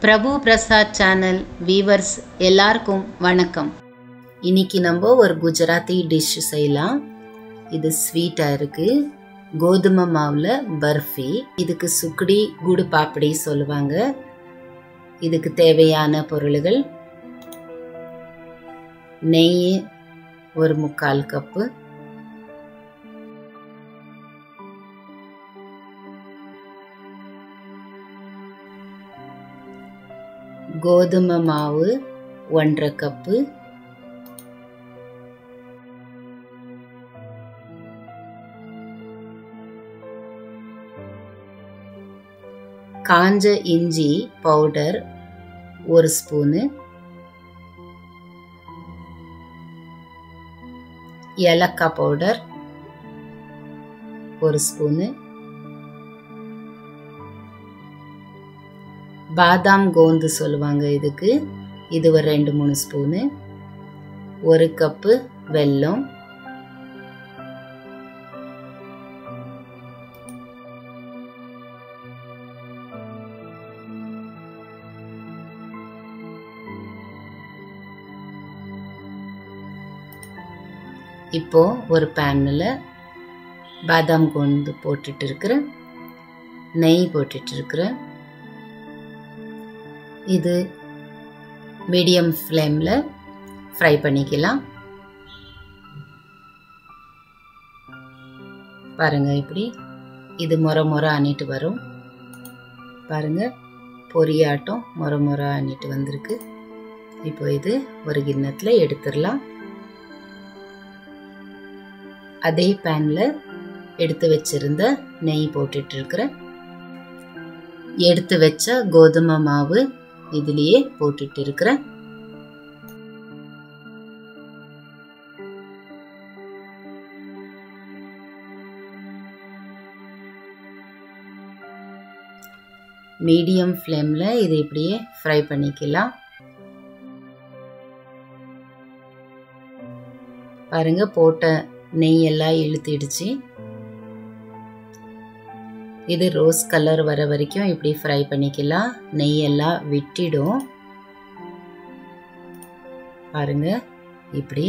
பிரபு Prasad channel viewers எல்லாருக்கும் வணக்கம் இன்னைக்கு நம்ம ஒரு குஜராத்தி டிஷ் செய்யலாம் இது ஸ்வீட்டாக இருக்கு கோதுமை மாவில் பர்ஃபி இதுக்கு சுக்குடி குடு பாப்படி சொல்லுவாங்க இதுக்கு தேவையான பொருள்கள் நெய் ஒரு முக்கால் கப்பு கோதுமை மாவு ஒன்றரை கப்பு காஞ்ச இஞ்சி பவுடர் ஒரு ஸ்பூனு ஏலக்காய் பவுடர் ஒரு ஸ்பூனு பாதாம் கோந்து சொல்லுவாங்க இதுக்கு இது ஒரு ரெண்டு மூணு ஸ்பூனு ஒரு கப்பு வெல்லம் இப்போ ஒரு பேனில் பாதாம் கோந்து போட்டுட்டு இருக்கிறேன் நெய் போட்டுட்டு இருக்கிறேன் இது மீடியம் ஃப்ளேமில் ஃப்ரை பண்ணிக்கலாம் பாருங்க இப்படி இது முறை முறை அணிட்டு வரும் பாருங்க பொரியாட்டம் முறை முறை அணிட்டு வந்திருக்கு இப்போ இது ஒரு கிண்ணத்தில் எடுத்துடலாம் அதே பேனில் எடுத்து வச்சிருந்த நெய் போட்டுட்டு இருக்கிறேன் எடுத்து வச்ச கோதுமை மாவு இதுலேயே போட்டுட்டு இருக்கிறேன் மீடியம் ஃப்ளேமில் இது இப்படியே ஃப்ரை பண்ணிக்கலாம் பாருங்க போட்ட நெய் எல்லாம் இழுத்திடுச்சு இது ரோஸ் கலர் வர வரைக்கும் இப்படி ஃப்ரை பண்ணிக்கலாம் நெய் எல்லாம் விட்டிடும் பாருங்க இப்படி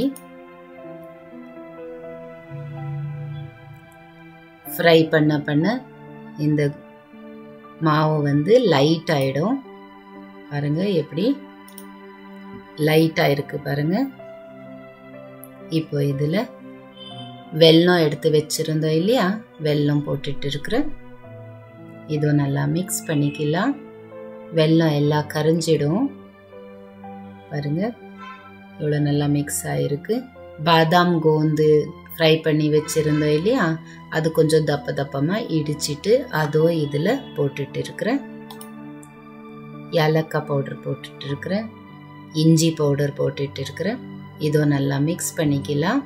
ஃப்ரை பண்ண பண்ண இந்த மாவு வந்து லைட் ஆயிடும் பாருங்க எப்படி லைட்டாக இருக்கு பாருங்க இப்போ இதில் வெல்லம் எடுத்து வச்சிருந்தோம் இல்லையா வெல்லம் போட்டுட்டு இருக்கிறேன் இதுவும் நல்லா மிக்ஸ் பண்ணிக்கலாம் வெல்லம் எல்லாம் கரைஞ்சிடும் பாருங்க இவ்வளோ நல்லா மிக்ஸ் ஆகிருக்கு பாதாம் கோந்து ஃப்ரை பண்ணி வச்சுருந்தோம் இல்லையா அது கொஞ்சம் தப்ப தப்பமாக இடிச்சிட்டு அதுவும் இதில் போட்டுட்டு இருக்கிறேன் ஏலக்காய் பவுடர் போட்டுட்டு இருக்கிறேன் இஞ்சி பவுடர் போட்டுட்டு இருக்கிறேன் இதுவும் நல்லா மிக்ஸ் பண்ணிக்கலாம்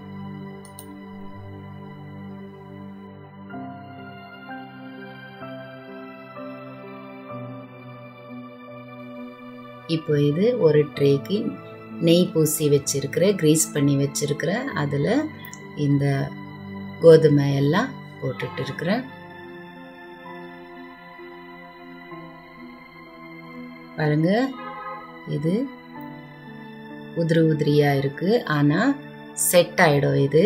இப்போ இது ஒரு ட்ரேக்கு நெய் பூசி வச்சிருக்கிற க்ரீஸ் பண்ணி வச்சிருக்கிற அதில் இந்த கோதுமை எல்லாம் போட்டுட்டு இருக்கிறேன் பாருங்க இது உதிரி உதிரியா இருக்கு ஆனா செட் ஆயிடும் இது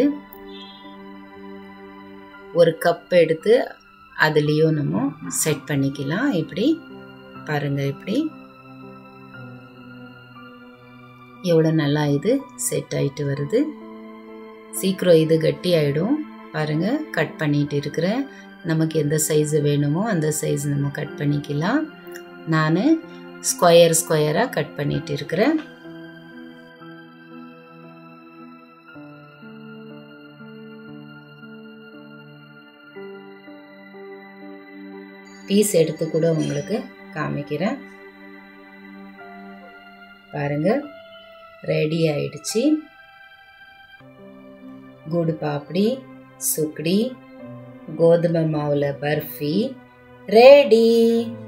ஒரு கப் எடுத்து அதுலேயும் நம்ம செட் பண்ணிக்கலாம் இப்படி பாருங்க இப்படி எவ்வளோ நல்லா இது செட் ஆயிட்டு வருது சீக்கிரம் இது கட்டி ஆயிடும் பாருங்க கட் பண்ணிட்டு இருக்கிறேன் நமக்கு எந்த சைஸ் வேணுமோ அந்த சைஸ் நம்ம கட் பண்ணிக்கலாம் நான் ஸ்கொயர் ஸ்கொயராக கட் பண்ணிட்டு இருக்கிறேன் பீஸ் எடுத்து கூட உங்களுக்கு காமிக்கிறேன் பாருங்க ரெடி ஆயிடுச்சு குடு பாப்படி சுக்கடி கோதுமை மாவில் பர்ஃபி ரெடி